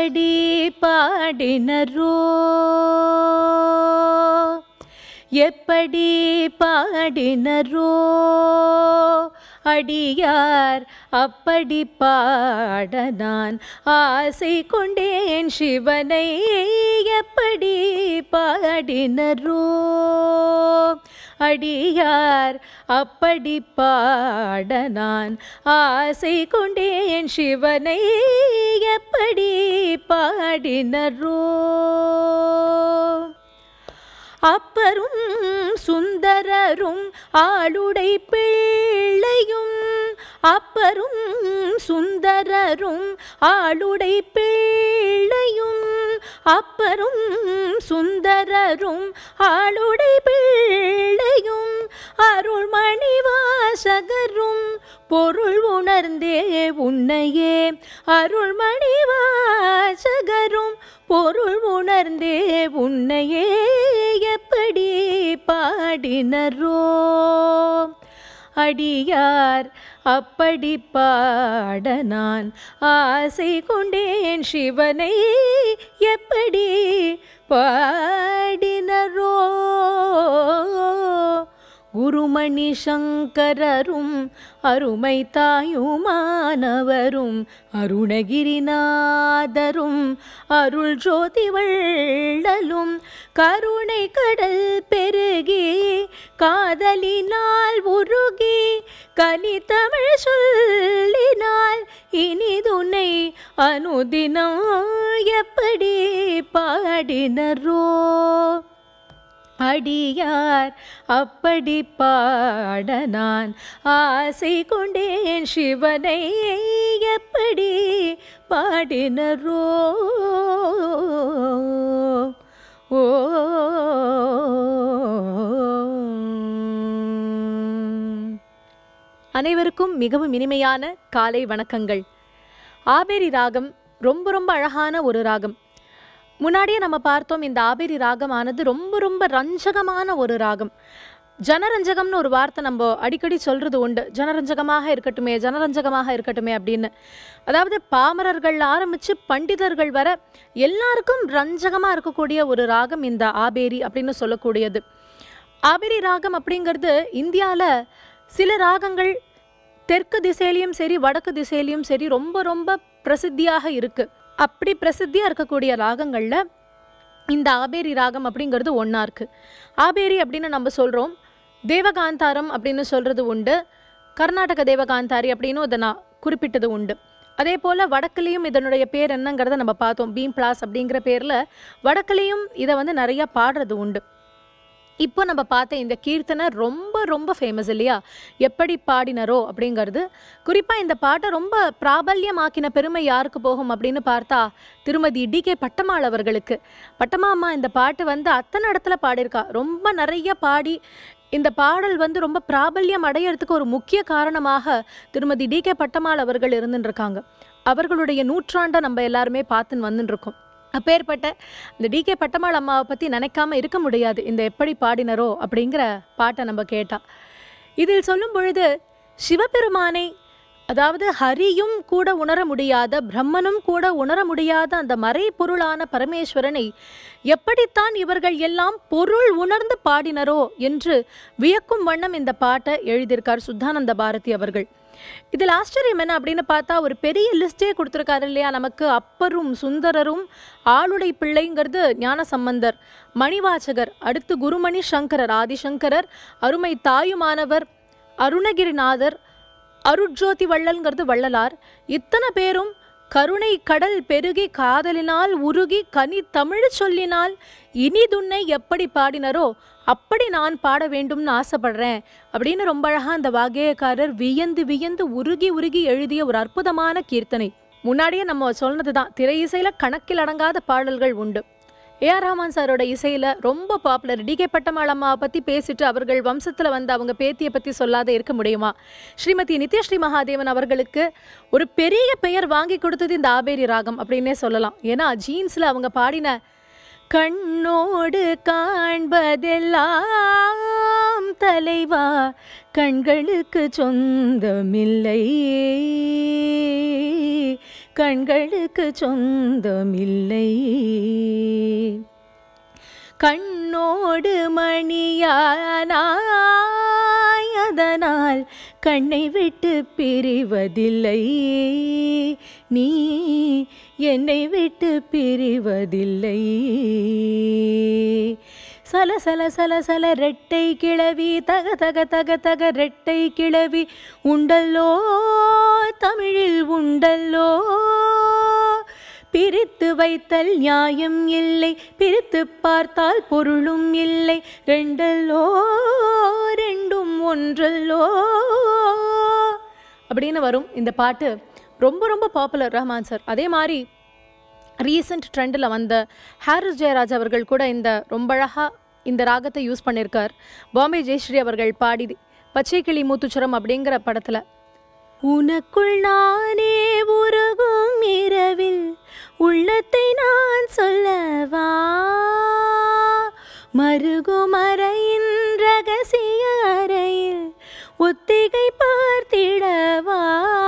எப்படி பாடினரோ எப்படி பாடினரோ அடியார் அப்படி பாட நான் ஆசை கொண்டேன் சிவனை எப்படி பாடினரோ அடியார் அப்படி பாட நான் ஆசை கொண்டேன் சிவனை எப்படி பாடினரோ அப்பரும் சுந்தரரும் ஆளுடை பிள்ளையும் அப்பரும் சுந்தரரும் ஆளுடை பிள்ளையும் அப்பரும் சுந்தரரும் ஆளுடை பிள்ளையும் அருள்மணி வாசகரும் பொருள் உணர்ந்தே உன்னையே அருள்மணி வாசகரும் பொருள் உணர்ந்தே உன்னையே எப்படி பாடினரோ அடியார் அப்படி பாட நான் ஆசை கொண்டேன் சிவனை எப்படி பாடினரோ குருமணி சங்கரரும் அருமை தாயுமானவரும் அருணகிரிநாதரும் அருள் ஜோதி வள்ளலும் கருணை கடல் பெருகி காதலினால் உருகி கனி தமிழ் சொல்லினால் இனிதுனை அனுதினம் எப்படி பாடினரோ அடியார் அப்படி பாட நான் ஆசை கொண்டேன் சிவனை எப்படி பாடினரோ ஓ அனைவருக்கும் மிகவும் இனிமையான காலை வணக்கங்கள் ஆபேரி ராகம் ரொம்ப ரொம்ப அழகான ஒரு ராகம் முன்னாடியே நம்ம பார்த்தோம் இந்த ஆபேரி ராகமானது ரொம்ப ரொம்ப ரஞ்சகமான ஒரு ராகம் ஜனரஞ்சகம்னு ஒரு வார்த்தை நம்ம அடிக்கடி சொல்றது உண்டு ஜனரஞ்சகமாக இருக்கட்டுமே ஜனரஞ்சகமாக இருக்கட்டுமே அப்படின்னு அதாவது பாமரர்கள் ஆரம்பிச்சு பண்டிதர்கள் வர எல்லாருக்கும் ரஞ்சகமா இருக்கக்கூடிய ஒரு ராகம் இந்த ஆபேரி அப்படின்னு சொல்லக்கூடியது ஆபேரி ராகம் அப்படிங்கிறது இந்தியாவில் சில ராகங்கள் தெற்கு திசையிலையும் சரி வடக்கு திசையிலையும் சரி ரொம்ப ரொம்ப பிரசித்தியாக இருக்கு அப்படி பிரசித்தியாக இருக்கக்கூடிய ராகங்களில் இந்த ஆபேரி ராகம் அப்படிங்கிறது ஒன்றா இருக்குது ஆபேரி அப்படின்னு நம்ம சொல்கிறோம் தேவகாந்தாரம் அப்படின்னு சொல்கிறது உண்டு கர்நாடக தேவகாந்தாரி அப்படின்னு அதை நான் குறிப்பிட்டது உண்டு அதே போல் வடக்குலேயும் இதனுடைய பேர் என்னங்கிறத நம்ம பார்த்தோம் பீம் பிளாஸ் அப்படிங்கிற பேரில் வடக்குலேயும் இதை வந்து நிறையா பாடுறது உண்டு இப்போ நம்ம பார்த்த இந்த கீர்த்தனை ரொம்ப ரொம்ப ஃபேமஸ் இல்லையா எப்படி பாடினரோ அப்படிங்கிறது குறிப்பாக இந்த பாட்டை ரொம்ப பிராபல்யமாக்கின பெருமை யாருக்கு போகும் அப்படின்னு பார்த்தா திருமதி டி கே பட்டம்மாள் அவர்களுக்கு பட்டம்மா அம்மா இந்த பாட்டு வந்து அத்தனை இடத்துல பாடியிருக்கா ரொம்ப நிறைய பாடி இந்த பாடல் வந்து ரொம்ப பிராபல்யம் அடையறதுக்கு ஒரு முக்கிய காரணமாக திருமதி டி கே பட்டம்மாள் அவர்கள் இருந்துட்டு இருக்காங்க அவர்களுடைய நூற்றாண்டை நம்ம எல்லாருமே பார்த்துன்னு வந்துட்டு இருக்கோம் அப்பேற்பட்ட இந்த டி கே பட்டம்மாள் அம்மாவை பற்றி நினைக்காம இருக்க முடியாது இந்த எப்படி பாடினரோ அப்படிங்கிற பாட்டை நம்ம கேட்டா இதில் சொல்லும் பொழுது சிவபெருமானை அதாவது ஹரியும் கூட உணர முடியாத பிரம்மனும் கூட உணர முடியாத அந்த மறைபொருளான பரமேஸ்வரனை எப்படித்தான் இவர்கள் எல்லாம் பொருள் உணர்ந்து பாடினரோ என்று வியக்கும் வண்ணம் இந்த பாட்டை எழுதியிருக்கார் சுத்தானந்த பாரதி அவர்கள் இதில் ஆச்சரியம் என்ன அப்படின்னு பார்த்தா ஒரு பெரிய லிஸ்டே கொடுத்துருக்காரு இல்லையா நமக்கு அப்பரும் சுந்தரரும் ஆளுடை பிள்ளைங்கிறது ஞான சம்பந்தர் மணிவாசகர் அடுத்து குருமணி சங்கரர் ஆதிசங்கரர் அருமை தாயுமானவர் அருணகிரிநாதர் அருட்ஜோதி வள்ளல்ங்கிறது வள்ளலார் இத்தனை பேரும் கருணை கடல் பெருகி காதலினால் உருகி கனி தமிழ் சொல்லினால் இனிதுன்னை எப்படி பாடினரோ அப்படி நான் பாட வேண்டும்னு ஆசைப்படுறேன் அப்படின்னு ரொம்ப அழகா அந்த வாகேயக்காரர் வியந்து வியந்து உருகி உருகி எழுதிய ஒரு அற்புதமான கீர்த்தனை முன்னாடியே நம்ம சொன்னதுதான் திரை இசையில கணக்கில் அடங்காத பாடல்கள் உண்டு ஏஆர் ரஹ்மான் சாரோட இசையில் ரொம்ப பாப்புலர் டிகே பட்டமாள் அம்மாவை பற்றி பேசிட்டு அவர்கள் வம்சத்தில் வந்து அவங்க பேத்தியை பற்றி சொல்லாத இருக்க முடியுமா ஸ்ரீமதி நித்யஸ்ரீ மகாதேவன் அவர்களுக்கு ஒரு பெரிய பெயர் வாங்கி கொடுத்தது இந்த ஆபேரி ராகம் அப்படின்னே சொல்லலாம் ஏன்னா ஜீன்ஸில் அவங்க பாடின கண்ணோடு காண்பதெல்லாம் தலைவா கண்களுக்கு சொந்தமில்லை கண்களுக்கு சொந்தமில்லை கண்ணோடு மணியானாய் அதனால் கண்ணை விட்டு பிரிவதில்லை நீ என்னை விட்டு பிரிவதில்லை சல சல சல சல ரெட்டை கிளவி தக தக தக தக ரெட்டை கிளவி உண்டல்லோ தமிழில் உண்டல்லோ பிரித்து வைத்தல் நியாயம் இல்லை பிரித்து பார்த்தால் பொருளும் இல்லை ரெண்டல்லோ ரெண்டும் ஒன்றல்லோ அப்படின்னு வரும் இந்த பாட்டு ரொம்ப ரொம்ப பாப்புலர் ரஹ்மான் சார் அதே மாதிரி ரீசெண்ட் ட்ரெண்டில் வந்த ஹாரிஸ் ஜெயராஜ் அவர்கள் கூட இந்த ரொம்ப அழகாக இந்த ராகத்தை யூஸ் பண்ணியிருக்கார் பாம்பே ஜெயஸ்ரீ அவர்கள் பாடி பச்சை கிளி மூத்துச்சுரம் அப்படிங்கிற படத்தில் உனக்குள் நானே உருகும் இரவில் உள்ளத்தை நான் சொல்லவா மருகும் அறையின் ரகசிய அறையில் ஒத்திகை பார்த்திடவா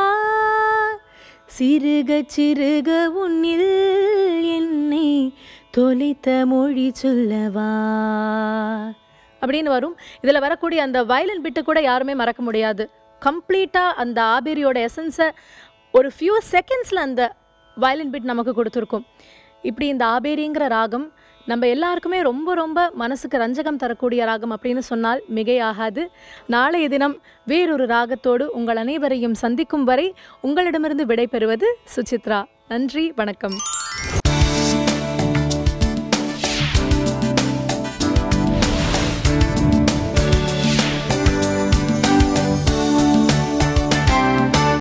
சிறுக சிறுக உன்னில் என்னை தொலைத்த மொழி சொல்லவா அப்படின்னு வரும் இதில் வரக்கூடிய அந்த வயலன் பிட்டு கூட யாருமே மறக்க முடியாது கம்ப்ளீட்டாக அந்த ஆபேரியோட எசன்ஸை ஒரு ஃபியூ செகண்ட்ஸில் அந்த வயலின் பிட் நமக்கு கொடுத்துருக்கும் இப்படி இந்த ஆபேரிங்கிற ராகம் நம்ம எல்லாருக்குமே ரொம்ப ரொம்ப மனசுக்கு ரஞ்சகம் தரக்கூடிய ராகம் அப்படின்னு சொன்னால் மிகையாகாது நாளைய தினம் வேறொரு ராகத்தோடு உங்கள் அனைவரையும் சந்திக்கும் வரை உங்களிடமிருந்து விடைபெறுவது சுசித்ரா நன்றி வணக்கம்